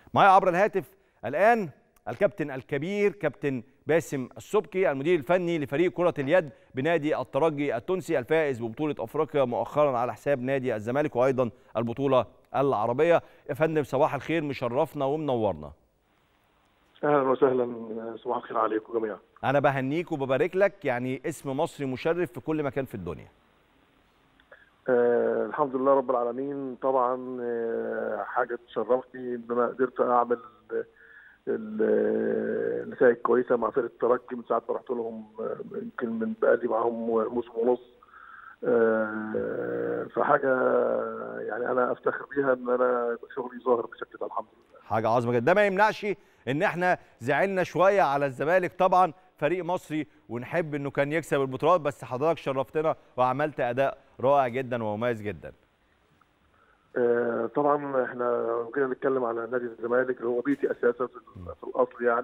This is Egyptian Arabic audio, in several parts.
معايا عبر الهاتف الان الكابتن الكبير كابتن باسم السبكي المدير الفني لفريق كره اليد بنادي الترجي التونسي الفائز ببطوله افريقيا مؤخرا على حساب نادي الزمالك وايضا البطوله العربيه يا فندم صباح الخير مشرفنا ومنورنا اهلا وسهلا صباح الخير عليكم جميعا انا بهنيك وببارك لك يعني اسم مصري مشرف في كل مكان في الدنيا آه الحمد لله رب العالمين طبعا آه حاجه تشرفني ان انا قدرت اعمل النتائج كويسه مع فرقه الترجي من ساعه ما رحت لهم يمكن من بقالي معاهم موسم ونص آه فحاجه يعني انا افتخر بيها ان انا شغلي ظاهر بشكل ده الحمد لله حاجه عظيمه جدا ده ما يمنعش ان احنا زعلنا شويه على الزمالك طبعا فريق مصري ونحب انه كان يكسب البطولات بس حضرتك شرفتنا وعملت اداء رائع جدا ومميز جدا آه طبعا احنا ممكن نتكلم على نادي الزمالك اللي هو بيتي اساسا في, في الاصل يعني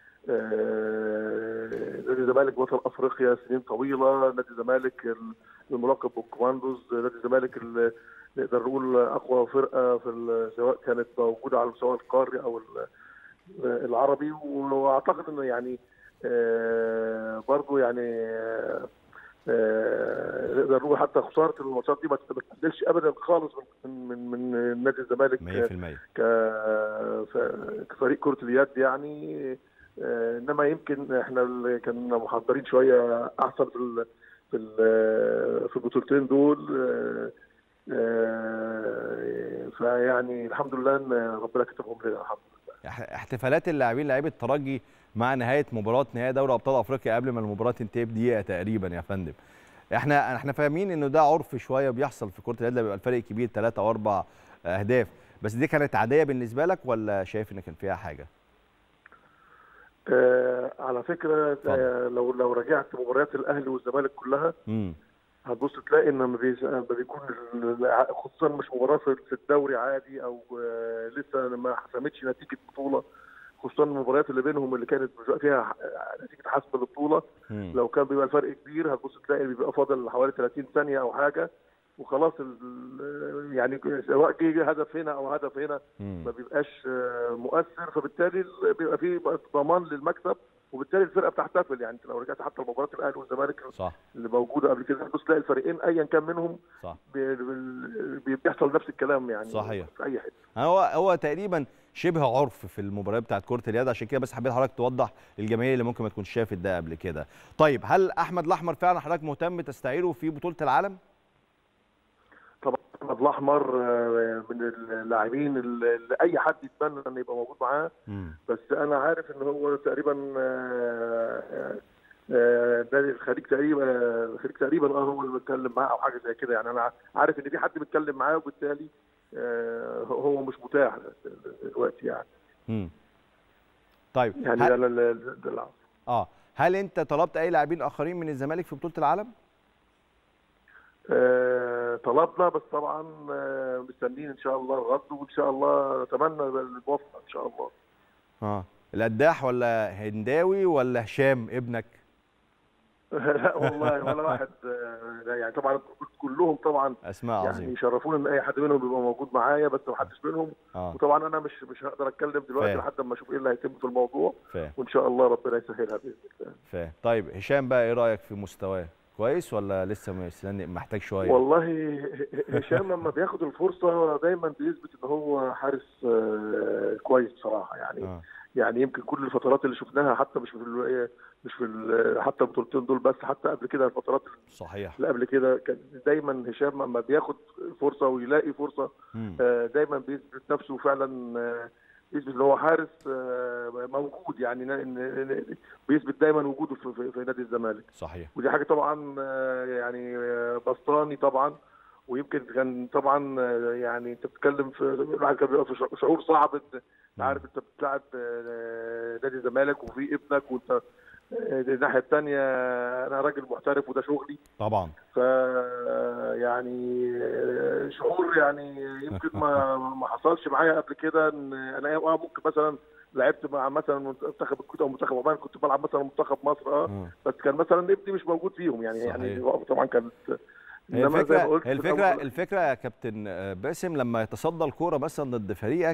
آه نادي الزمالك بطل افريقيا سنين طويله نادي الزمالك الملقب بالكوماندوز نادي الزمالك اللي نقدر نقول اقوى فرقه في سواء كانت موجوده على المستوى القاري او العربي واعتقد انه يعني آه برضه يعني آه نقدر نقول حتى خساره الماتشات دي ما تستبدلش ابدا خالص من من من نادي الزمالك 100% كفريق كره اليد يعني آه انما يمكن احنا اللي كنا محضرين شويه احسن في ال في ال في البطولتين دول فيعني الحمد لله ان ربنا كتبهم لنا الحمد لله احتفالات اللاعبين لاعيبه الترجي مع نهايه مباراه نهائي دوري ابطال افريقيا قبل ما المباراه تنتهي بدقيقه تقريبا يا فندم احنا احنا فاهمين انه ده عرف شويه بيحصل في كره اليد بيبقى الفرق كبير ثلاثة او اربع اهداف بس دي كانت عاديه بالنسبه لك ولا شايف ان كان فيها حاجه آه على فكره آه لو لو رجعت مباريات الاهلي والزمالك كلها امم هتبص تلاقي ان ما بيكون خصوصا مش مباراه في الدوري عادي او لسه ما حسمتش نتيجه بطوله خصوصا المباريات اللي بينهم اللي كانت فيها نتيجه حسم البطوله لو كان بيبقى الفرق كبير هتبص تلاقي بيبقى فاضل حوالي 30 ثانيه او حاجه وخلاص يعني سواء جه هدف هنا او هدف هنا ما بيبقاش مؤثر فبالتالي بيبقى في ضمان للمكسب وبالتالي الفرقه بتحتفل يعني لو رجعت حتى لمباراه الاهلي والزمالك صح. اللي موجوده قبل كده بص تلاقي الفريقين ايا كان منهم صح. بيحصل نفس الكلام يعني صحيح في اي حته هو هو تقريبا شبه عرف في المباريات بتاعت كره اليد عشان كده بس حبيت حضرتك توضح للجماهير اللي ممكن ما تكونش شافت ده قبل كده طيب هل احمد الاحمر فعلا حضرتك مهتم تستعيره في بطوله العالم طبعا احمد الاحمر من اللاعبين اللي اي حد يتمنى ان يبقى موجود معاه بس انا عارف ان هو تقريبا نادي الخليج تقريبا الخليج تقريبا اه هو اللي بيتكلم معاه او حاجه زي كده يعني انا عارف ان في حد بيتكلم معاه وبالتالي هو مش متاح دلوقتي يعني امم طيب يعني هل... ده ال- ده العصر. اه هل انت طلبت اي لاعبين اخرين من الزمالك في بطوله العالم آه، طلبنا بس طبعا آه، مستنيين ان شاء الله الرد وان شاء الله نتمنى الموافقه ان شاء الله اه القداح ولا هنداوي ولا هشام ابنك لا والله ولا واحد آه، لا، يعني طبعا كلهم طبعا اسماء يعني عظيمه يشرفوني ان اي حد منهم يبقى موجود معايا بس ما حدش منهم اه وطبعا انا مش مش هقدر اتكلم دلوقتي فاهم. لحد ما اشوف ايه اللي هيتم في الموضوع فاهم وان شاء الله ربنا يسهلها باذن الله فاهم طيب هشام بقى ايه رايك في مستواه كويس ولا لسه مستني محتاج شويه والله هشام لما بياخد الفرصه دايما بيثبت ان هو حارس آه، كويس بصراحه يعني اه يعني يمكن كل الفترات اللي شفناها حتى مش في ال- مش في ال- حتى البطولتين دول بس حتى قبل كده الفترات صحيح اللي قبل كده كان دايما هشام لما بياخد فرصه ويلاقي فرصه مم. آه، دايما بيثبت نفسه فعلا آه، بيثبت ان هو حارس آه، موجود يعني ن- ن- بيثبت دايما وجوده في, في, في نادي الزمالك صحيح ودي حاجه طبعا آه، يعني آه، بسطاني طبعا ويمكن كان طبعا آه، يعني انت بتتكلم في الواحد كان بيبقى في شع- شعور صعب انت أنت عارف انت بتلعب آه، نادي الزمالك وفي ابنك وانت آه، الناحيه الثانيه انا راجل محترف وده شغلي طبعا ف يعني آه، شعور يعني يمكن ما ما حصلش معايا قبل كده ان انا اه ممكن مثلا لعبت مع مثلا منتخب الكويت او منتخب عمان كنت بلعب مثلا منتخب مصر اه مم. بس كان مثلا ابني مش موجود فيهم يعني صحيح. يعني طبعا كانت هي إنما زي ما الفكره قلت في الفكره الأول- الفكره يا كابتن آه، باسم لما يتصدى الكوره مثلا ضد فريقك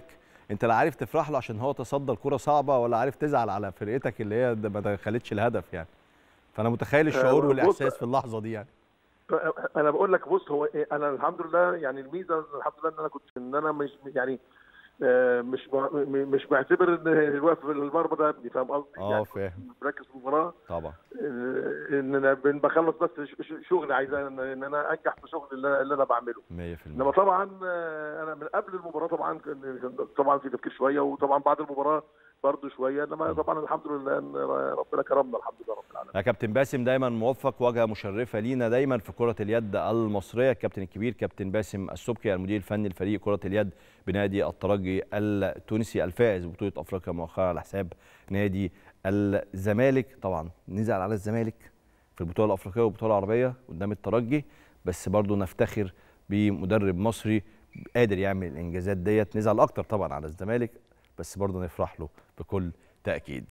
انت لا عارف تفرح له عشان هو تصدى الكره صعبه ولا عارف تزعل على فرقتك اللي هي ما دخلتش الهدف يعني فانا متخيل الشعور بص- والاحساس في اللحظه دي يعني انا بقول لك بص هو إيه، انا الحمد لله يعني الميزه الحمد لله ان انا كنت ان انا مش يعني آه، مش مع- م- مش بعتبر ان الوقف في المرمى ده ابني فاهم قصدي؟ اه يعني فاهم مركز في المباراه طبعا آه، ان انا بن- بخلص بس ش- ش- شغلي عايز ان إن انا انجح في شغلي اللي اللي انا بعمله 100% انما طبعا آه، انا من قبل المباراه طبعا كان كان طبعا في تفكير شويه وطبعا بعد المباراه برضه شويه انما طبعا الحمد لله ان ربنا كرمنا الحمد لله رب العالمين يا كابتن باسم دايما موفق واجهه مشرفه لينا دايما في كره اليد المصريه الكابتن الكبير كابتن باسم السبكي المدير الفني لفريق كره اليد بنادي الترجي التونسي الفائز ببطوله افريقيا مؤخرا على حساب نادي الزمالك طبعا نزعل على الزمالك في البطوله الافريقيه والبطوله العربيه قدام الترجي بس برضه نفتخر بمدرب مصري قادر يعمل الانجازات ديت نزعل اكتر طبعا على الزمالك بس برضه نفرح له بكل تاكيد